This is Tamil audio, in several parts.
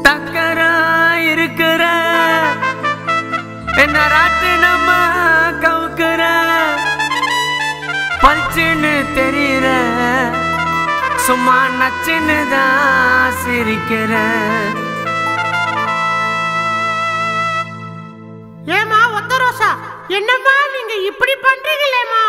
டக்கரா இருக்கிற என்ன ராட்டு நம்ம கவுக்குற பளிச்சுன்னு தெரியுற சும்மா நச்சுன்னு தான் சிரிக்கிற ஏமா ஒத்த ரோசா என்னம்மா நீங்க இப்படி பண்றீங்களேம்மா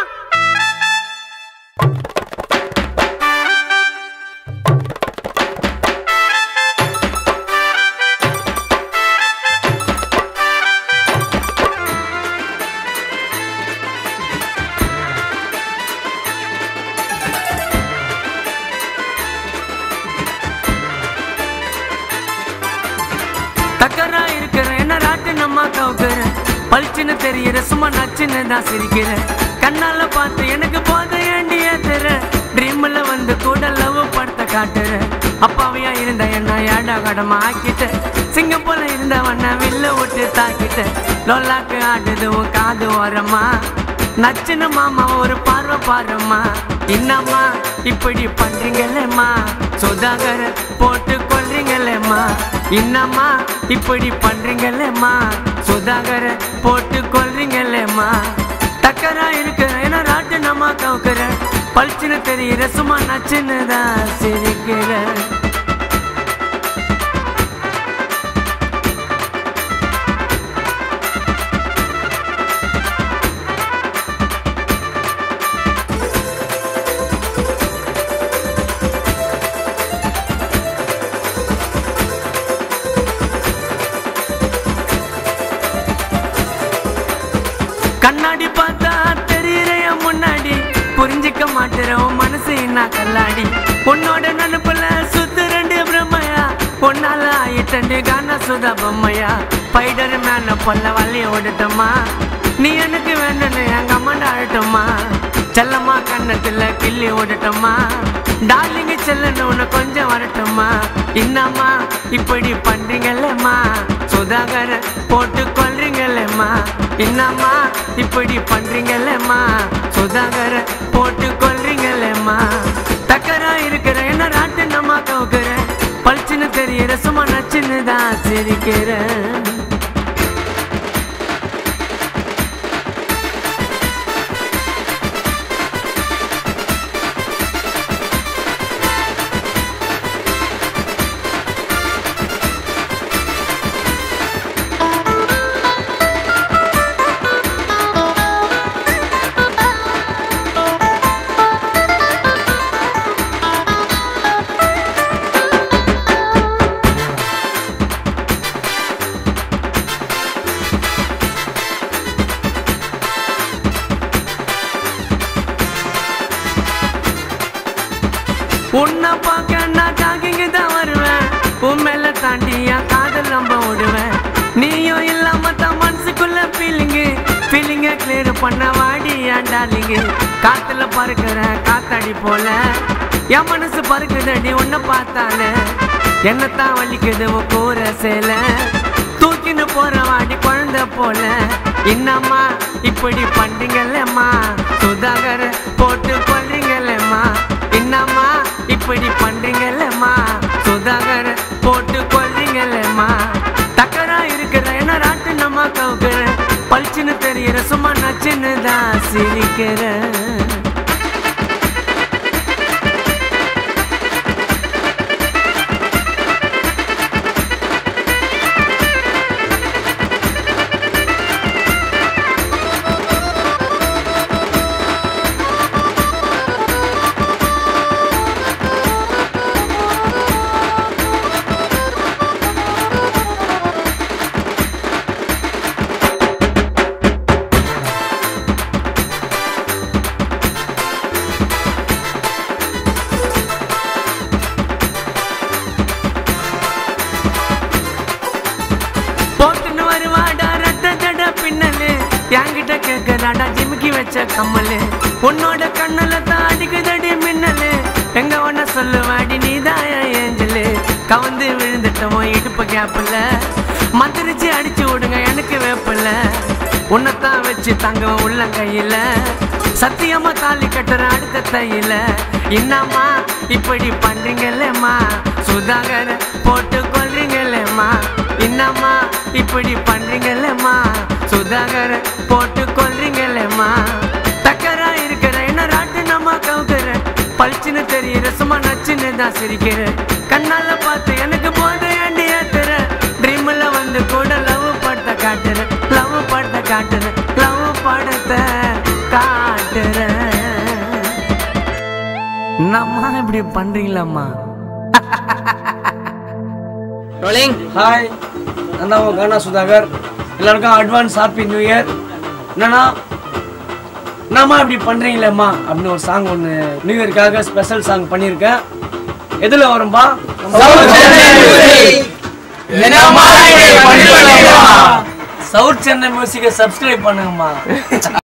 டக்கரா இருக்கிற என்ன ராட்டு நம்ம கவுக்குற பளிச்சுன்னு தெரியுற சும்மா நச்சுன்னு தான் சிரிக்கிற கண்ணால பார்த்து எனக்கு போத ஏண்டி ஏத்துற ட்ரீம்ல வந்து கூட லவ் படத்த காட்டுற அப்பாவையா இருந்த என்ன ஏடா கடமா ஆக்கிட்ட சிங்கம் போல இருந்தவன வில்ல விட்டு தாக்கிட்ட லோலாக்கு ஆடுது உன் காது ஓரமா நச்சுன்னு மாமா ஒரு பார்வை பாரும்மா என்னம்மா இப்படி பண்றீங்களேம்மா சுதாகர போட்டு கொல்றீங்களேம்மா என்னம்மா இப்படி பண்றீங்களேம்மா சுதாகர போட்டு கொல்றீங்களேம்மா டக்கரா இருக்கிற ஏன்னா ராட்டு நம்ம கவுக்குற பளிச்சுன்னு தெரியுற சும்மா நச்சுன்னு தான் சிரிக்கிற கண்ணாடி பார்த்தா தெரியுற என் முன்னாடி புரிஞ்சிக்க மாட்டேற உன் மனசு என்ன கல்லாடி உன்னோட நினைப்புல சுத்து ரெண்டு பிரம்மையா பொன்னால ஆயிட்டண்டு கான சுதா பொம்மையா பைடர் மேல பொல்ல வள்ளி ஓடட்டுமா நீ எனக்கு வேணும்னு எங்க அம்மாண்ட அழட்டுமா செல்லம்மா கண்ணத்துல கிள்ளி ஓடட்டுமா டார்லிங்க செல்லன்னு உன்னை கொஞ்சம் வரட்டுமா என்னம்மா இப்படி பண்றீங்களேம்மா சுதாகர போட்டு கொல்றீங்களேம்மா என்னம்மா இப்படி பண்றீங்களேம்மா சுதாகர போட்டு கொல்றீங்களேம்மா தக்கரா இருக்கிற என்ன ராட்டு நம்ம கவுக்குற பளிச்சுன்னு தெரியுற சும்மா நச்சுன்னு தான் சிரிக்கிறேன் உன்னை பார்க்க நான் ஜாகிங்க தான் வருவேன் உன் மேல தாண்டி என் காதல் நம்ப விடுவேன் நீயும் இல்லாம தான் மனசுக்குள்ள ஃபீலிங்கு ஃபீலிங்க கிளியர் பண்ண வாடி என் டார்லிங்கு காத்துல பறக்கிற காத்தாடி போல என் மனசு பறக்குதடி உன்னை பார்த்தாலே என்னத்தான் வலிக்குது உன் கூற சேலை தூக்கின்னு போற வாடி குழந்தை போல என்னம்மா இப்படி பண்றீங்களேம்மா சுதாகர போட்டு கொல்றீங்களேம்மா என்னம்மா இப்படி பண்றீங்களேம்மா சுதாகர போட்டு கொல்றீங்களேம்மா டக்கரா இருக்கிற என்ன ராட்டு நம்ம கவுக்குற பளிச்சுன்னு தெரியுற சும்மா நச்சுன்னு தான் சிரிக்கிறேன் போட்டுன்னு வருவாடா ரத்த ஜட பின்னலு என்கிட்ட கேக்குறாடா ஜிமிக்கி வச்ச கம்மலு உன்னோட கண்ணுல தான் அடிக்குதடி மின்னலு எங்க ஒன்ன சொல்லுவாடி நீதான் என் ஏஞ்சலு கவுந்து விழுந்துட்டோம் இடுப்பு கேப்பில் மந்திரிச்சு அடிச்சு விடுங்க எனக்கு வேப்பில்ல உன்னைத்தான் வச்சு தங்க உள்ள கையில சத்தியமா தாலி கட்டுற அடுத்த தையில என்னம்மா இப்படி பண்றீங்களேம்மா சுதாகர போட்டு கொள்றீங்களேம்மா என்னம்மா இப்படி பண்றீங்களேம்மா சுதாகர போட்டு கொள்றீங்களேம்மா தக்கரா இருக்கிற என்ன ராட்டு நம்ம கவுக்குற பளிச்சுன்னு தெரியுற சும்மா நச்சுன்னு தான் சிரிக்கிற கண்ணால பார்த்து எனக்கு போது ஏண்டி ஏத்துற ட்ரீம்ல வந்து கூட லவ் படத்தை காட்டுற லவ் படத்தை காட்டுற லவ் படத்தை காட்டுற நம்ம இப்படி பண்றீங்களாம்மா ரோலிங் ஹாய் நான் தான் உங்கள் கானா சுதாகர் எல்லாருக்கும் அட்வான்ஸ் ஹாப்பி நியூ இயர் என்னன்னா என்னம்மா இப்படி பண்ணுறீங்களேம்மா அப்படின்னு ஒரு சாங் ஒன்று நியூ இயர்க்காக ஸ்பெஷல் சாங் பண்ணியிருக்கேன் எதில் வரும்பா சவுத் சென்னை மியூசிக்கை சப்ஸ்கிரைப் பண்ணுங்கம்மா